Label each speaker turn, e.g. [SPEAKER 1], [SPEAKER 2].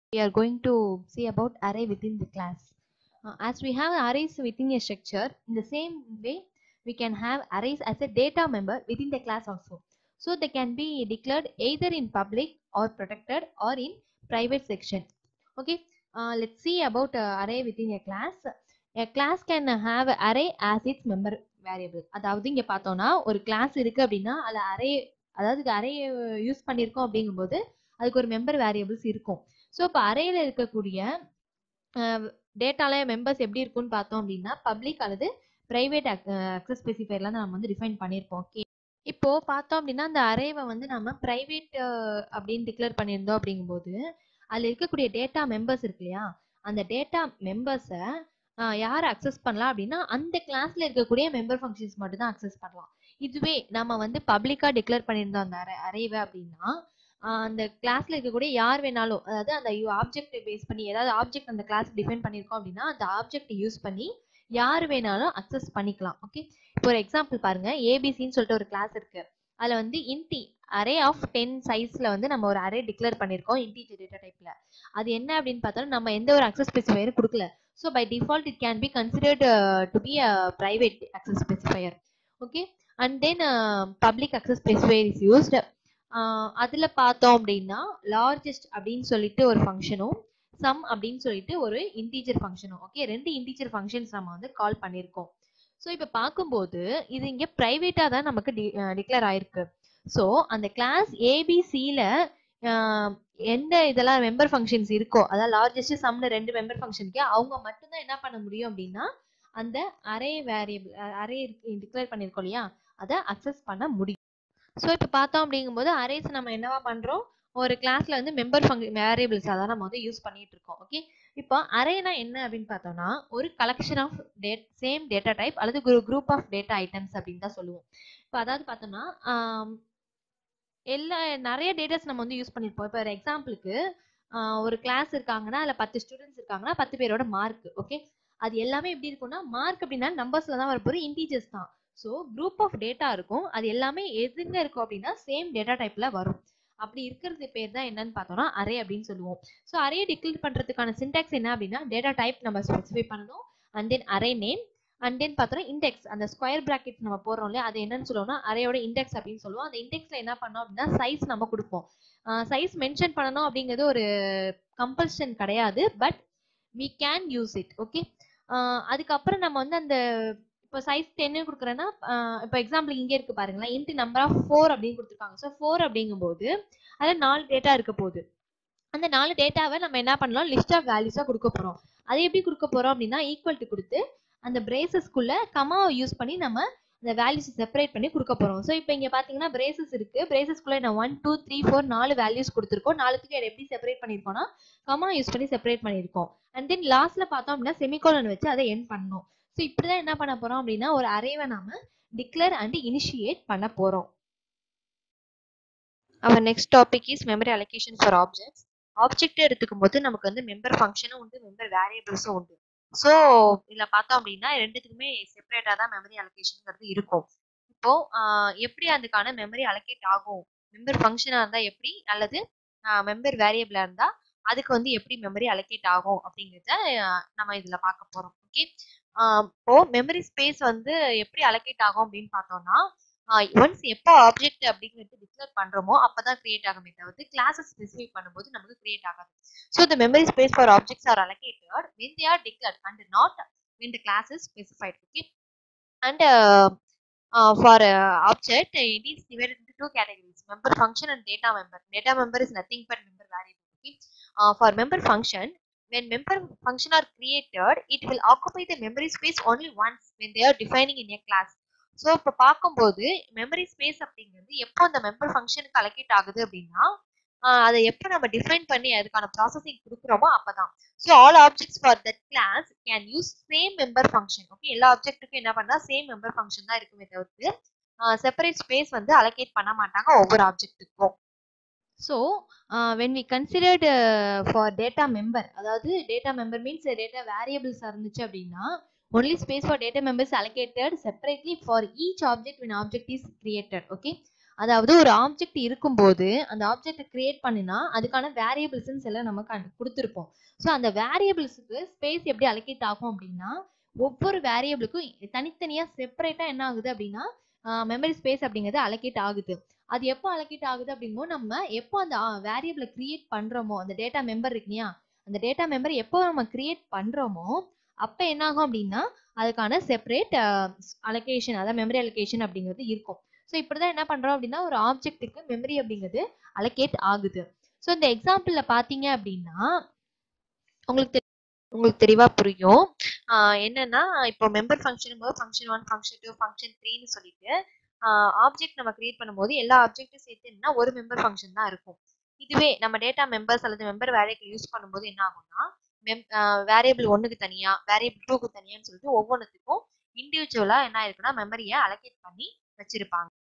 [SPEAKER 1] we are going to see about array within the class. Uh, as we have arrays within a structure, in the same way, we can have arrays as a data member within the class also. So they can be declared either in public or protected or in private section. Okay, uh, let's see about uh, array within a class. A class can have array as its member variable. அதாவது இங்க பார்த்தோம்னா ஒரு class இருக்கு அப்படின்னா அதுல array அதாவது array use பண்ணியிருக்கோம் அப்படிங்கும்போது அதுக்கு ஒரு மெம்பர் வேரியபிள்ஸ் இருக்கும் ஸோ இப்போ அரேல இருக்கக்கூடிய டேட்டால மெம்பர்ஸ் எப்படி இருக்கும்னு பார்த்தோம் அப்படின்னா பப்ளிக் அல்லது பிரைவேட் அக்சஸ் ஸ்பெசிஃபைர்லாம் நம்ம வந்து டிஃபைன் பண்ணியிருப்போம் ஓகே இப்போ பார்த்தோம் அப்படின்னா அந்த அரேவை வந்து நம்ம பிரைவேட் அப்படின்னு டிக்ளேர் பண்ணியிருந்தோம் அப்படிங்கும்போது அதில் இருக்கக்கூடிய டேட்டா மெம்பர்ஸ் இருக்கு இல்லையா அந்த டேட்டா மெம்பர்ஸை யார் அக்சஸ் பண்ணலாம் அப்படின்னா அந்த கிளாஸ்ல இருக்கக்கூடிய மெம்பர் ஃபங்க்ஷன்ஸ் மட்டும் தான் அக்சஸ் பண்ணலாம் இதுவே நம்ம வந்து பப்ளிக்காக டிக்ளேர் பண்ணியிருந்தோம் அந்த அரே அரேவை அப்படின்னா அந்த கிளாஸ்ல இருக்கக்கூடிய யார் வேணாலும் அதாவது அந்த ஆப்ஜெக்ட் பேஸ் பண்ணி ஏதாவது ஆப்ஜெக்ட் அந்த கிளாஸ் டிஃபைன் பண்ணியிருக்கோம் அப்படின்னா அந்த ஆப்ஜெக்ட் யூஸ் பண்ணி யார் வேணாலும் அக்சஸ் பண்ணிக்கலாம் ஓகே இப்போ ஒரு எக்ஸாம்பிள் பாருங்க ஏபிசின்னு சொல்லிட்டு ஒரு கிளாஸ் இருக்கு அதுல வந்து இன்டி அரே ஆஃப் டென் சைஸ்ல வந்து நம்ம ஒரு அரே டிக்ளேர் பண்ணியிருக்கோம் இன்டீஜர் டேட்டா டைப்ல அது என்ன அப்படின்னு பார்த்தாலும் நம்ம எந்த ஒரு அக்சஸ் ஸ்பெசிஃபையரும் கொடுக்கல so by default it can be considered to be a private access specifier okay and then public access specifier is used அதில் பார்த்தோம் அப்படின்னா லார்ஜஸ்ட் அப்படின்னு சொல்லிட்டு ஒரு ஃபங்க்ஷனும் சம் அப்படின்னு சொல்லிட்டு ஒரு இன்டீஜர் ஃபங்க்ஷனும் ஓகே ரெண்டு இன்டீஜர் ஃபங்க்ஷன்ஸ் நம்ம வந்து கால் பண்ணியிருக்கோம் ஸோ இப்போ பார்க்கும்போது இது இங்கே ப்ரைவேட்டாக தான் நமக்கு டி டிக்ளேர் ஆயிருக்கு ஸோ அந்த கிளாஸ் ஏபிசியில் எந்த இதெல்லாம் மெம்பர் ஃபங்க்ஷன்ஸ் இருக்கோ அதாவது லார்ஜஸ்ட் சம்னு ரெண்டு மெம்பர் ஃபங்க்ஷனுக்கு அவங்க மட்டும்தான் என்ன பண்ண முடியும் அப்படின்னா அந்த அரே வேரியபிள் அரே டிக்ளேர் பண்ணியிருக்கோம் இல்லையா அதை அக்சஸ் பண்ண முடியும் ஸோ இப்போ பார்த்தோம் அப்படிங்கும்போது அரேஸ் நம்ம என்னவா பண்ணுறோம் ஒரு கிளாஸ்ல வந்து மெம்பர் ஃபங்க் வேரியபிள்ஸ் அதான் நம்ம வந்து யூஸ் பண்ணிட்டு இருக்கோம் ஓகே இப்போ அரேனா என்ன அப்படின்னு பார்த்தோம்னா ஒரு கலெக்ஷன் ஆஃப் டேட் சேம் டேட்டா டைப் அல்லது குரூப் ஆஃப் டேட்டா ஐட்டம்ஸ் அப்படின்னு தான் சொல்லுவோம் இப்போ அதாவது பார்த்தோம்னா எல்லா நிறைய டேட்டாஸ் நம்ம வந்து யூஸ் பண்ணியிருப்போம் இப்போ ஒரு எக்ஸாம்பிளுக்கு ஒரு கிளாஸ் இருக்காங்கன்னா அதில் பத்து ஸ்டூடெண்ட்ஸ் இருக்காங்கன்னா பத்து பேரோட மார்க் ஓகே அது எல்லாமே எப்படி இருக்கும்னா மார்க் அப்படின்னா நம்பர்ஸ்ல தான் வரப்போகிற இன்டீஜர்ஸ் தான் ஸோ குரூப் ஆஃப் டேட்டா இருக்கும் அது எல்லாமே எதுங்க இருக்கும் அப்படின்னா சேம் டேட்டா டைப்ல வரும் அப்படி இருக்கிறது பேர் தான் என்னன்னு பார்த்தோம்னா அரே அப்படின்னு சொல்லுவோம் ஸோ அரே டிக்ளேர் பண்றதுக்கான சின்டாக்ஸ் என்ன அப்படின்னா டேட்டா டைப் நம்ம ஸ்பெசிஃபை பண்ணணும் and then array name and then பார்த்தோம்னா இண்டெக்ஸ் அந்த ஸ்கொயர் பிராக்கெட் நம்ம போடுறோம் இல்லையா அது என்னன்னு சொல்லுவோம்னா அரேயோட இண்டெக்ஸ் அப்படின்னு சொல்லுவோம் அந்த இண்டெக்ஸ்ல என்ன பண்ணோம் அப்படின்னா சைஸ் நம்ம கொடுப்போம் சைஸ் மென்ஷன் பண்ணணும் அப்படிங்கிறது ஒரு கம்பல்ஷன் கிடையாது but we can use it okay அதுக்கப்புறம் நம்ம வந்து அந்த இப்போ சைஸ் டென்னு கொடுக்குறேன்னா இப்போ எக்ஸாம்பிள் இங்கே இருக்கு பாருங்களேன் இன்ட்டு நம்பர் ஆஃப் ஃபோர் அப்படின்னு கொடுத்துருக்காங்க ஸோ ஃபோர் அப்படிங்கும்போது அதில் நாலு டேட்டா இருக்க போகுது அந்த நாலு டேட்டாவை நம்ம என்ன பண்ணலாம் லிஸ்ட் ஆஃப் வேல்யூஸாக கொடுக்க போகிறோம் அதை எப்படி கொடுக்க போகிறோம் அப்படின்னா ஈக்குவல் டு கொடுத்து அந்த பிரேசஸ்க்குள்ள கமாவை யூஸ் பண்ணி நம்ம அந்த வேல்யூஸ் செப்பரேட் பண்ணி கொடுக்க போகிறோம் ஸோ இப்போ இங்கே பார்த்தீங்கன்னா பிரேசஸ் இருக்கு பிரேசஸ்க்குள்ள நான் ஒன் டூ த்ரீ ஃபோர் நாலு வேல்யூஸ் கொடுத்துருக்கோம் நாலுத்துக்கு எப்படி செப்பரேட் பண்ணியிருக்கோம்னா கமா யூஸ் பண்ணி செப்பரேட் பண்ணியிருக்கோம் அண்ட் தென் லாஸ்ட்ல பார்த்தோம் அப்படின்னா செமிகோலன் வச்சு அதை என் பண்ணணும் ஸோ இப்படிதான் என்ன பண்ண போறோம் அப்படின்னா ஒரு அரேவை நாம டிக்ளேர் அண்ட் இனிஷியேட் பண்ண போறோம் our next topic is memory allocation for objects object எடுத்துக்கும் போது நமக்கு வந்து மெம்பர் ஃபங்க்ஷனும் உண்டு மெம்பர் வேரியபிள்ஸும் உண்டு ஸோ இதுல பார்த்தோம் அப்படின்னா ரெண்டுத்துக்குமே செப்பரேட்டா தான் மெமரி அலோகேஷன்ங்கிறது இருக்கும் இப்போ எப்படி அதுக்கான மெமரி அலோகேட் ஆகும் மெம்பர் ஃபங்க்ஷனா இருந்தா எப்படி அல்லது மெம்பர் வேரியபிளா இருந்தா அதுக்கு வந்து எப்படி மெமரி அலோகேட் ஆகும் அப்படிங்கிறத நம்ம இதுல பார்க்க போறோம் ஓகே இப்போ மெமரி ஸ்பேஸ் வந்து எப்படி அலோகேட் ஆகும் அப்படின்னு பார்த்தோம்னா ஒன்ஸ் எப்போ ஆப்ஜெக்ட் அப்படிங்கிறது டிக்ளேர் பண்றோமோ அப்பதான் கிரியேட் ஆகுமே தவிர்த்து கிளாஸஸ் ஸ்பெசிஃபை பண்ணும்போது நமக்கு கிரியேட் ஆகாது so the memory space for objects are allocated when they are declare and not when the class is specified okay and for object it is divided into two categories member function and data member data member is nothing but member variable okay for member function when member function are created it will occupy the memory space only once when they are defining in a class so இப்போ பார்க்கும்போது memory space அப்படிங்கிறது எப்போ அந்த member ஃபங்க்ஷனுக்கு allocate ஆகுது அப்படின்னா அதை எப்போ நம்ம டிஃபைன் பண்ணி அதுக்கான ப்ராசஸிங் கொடுக்குறோமோ அப்பதான் so all objects for that class can use same member function okay எல்லா ஆப்ஜெக்ட்டுக்கும் என்ன பண்ணா சேம் மெம்பர் ஃபங்க்ஷன் தான் இருக்குமே தவிர்த்து செப்பரேட் ஸ்பேஸ் வந்து அலோகேட் பண்ண மாட்டாங்க ஒவ்வொரு ஆப்ஜெக்ட்டுக்கும் so when we considered for data member அதாவது data member means data variables இருந்துச்சு அப்படின்னா only space for data members allocated separately for each object when object is created okay அதாவது ஒரு ஆப்ஜெக்ட் இருக்கும்போது அந்த ஆப்ஜெக்ட் கிரியேட் பண்ணினா அதுக்கான வேரியபிள்ஸ்ன்னு சில நம்ம கண்- கொடுத்திருப்போம் ஸோ அந்த வேரியபிள்ஸுக்கு ஸ்பேஸ் எப்படி அலோகேட் ஆகும் அப்படின்னா ஒவ்வொரு வேரியபிளுக்கும் தனித்தனியா செப்பரேட்டா என்ன ஆகுது அப்படின்னா மெமரி ஸ்பேஸ் அப்படிங்கிறது அலோகேட் ஆகுது அது எப்போ அலோகேட் ஆகுது அப்படிங்கும்போது நம்ம எப்போ அந்த வேரியபிளை கிரியேட் பண்றோமோ அந்த டேட்டா மெம்பர் இருக்கு இல்லையா அந்த டேட்டா மெம்பர் எப்போ நம்ம கிரியேட் பண்றோமோ அப்போ என்ன ஆகும் அப்படின்னா அதுக்கான செப்பரேட் அலோகேஷன் அதாவது மெமரி அலோகேஷன் அப்படிங்கிறது இருக்கும் ஸோ இப்படிதான் என்ன பண்றோம் அப்படின்னா ஒரு ஆப்ஜெக்ட்டுக்கு மெமரி அப்படிங்கிறது அலோகேட் ஆகுது ஸோ இந்த எக்ஸாம்பிள்ல பாத்தீங்க அப்படின்னா உங்களுக்கு தெ- உங்களுக்கு தெளிவா புரியும் ஆஹ் என்னன்னா இப்போ மெம்பர் ஃபங்க்ஷன் போது function one function two function த்ரீன்னு சொல்லிட்டு ஆப்ஜெக்ட் நம்ம கிரியேட் பண்ணும்போது எல்லா ஆப்ஜெக்ட்டும் சேர்த்து என்னன்னா ஒரு மெம்பர் ஃபங்க்ஷன் தான் இருக்கும் இதுவே நம்ம டேட்டா மெம்பர்ஸ் அல்லது மெம்பர் வேரியபிள் யூஸ் பண்ணும்போது என்ன ஆகும்னா மெம் வேரியபிள் ஒன்றுக்கு தனியா வேரியபிள் டூக்கு தனியான்னு சொல்லிட்டு ஒவ்வொன்றுத்துக்கும் இண்டிவிஜுவலா என்ன இருக்குன்னா மெமரியை அலோகேட் பண்ணி வச்சிருப்பாங்க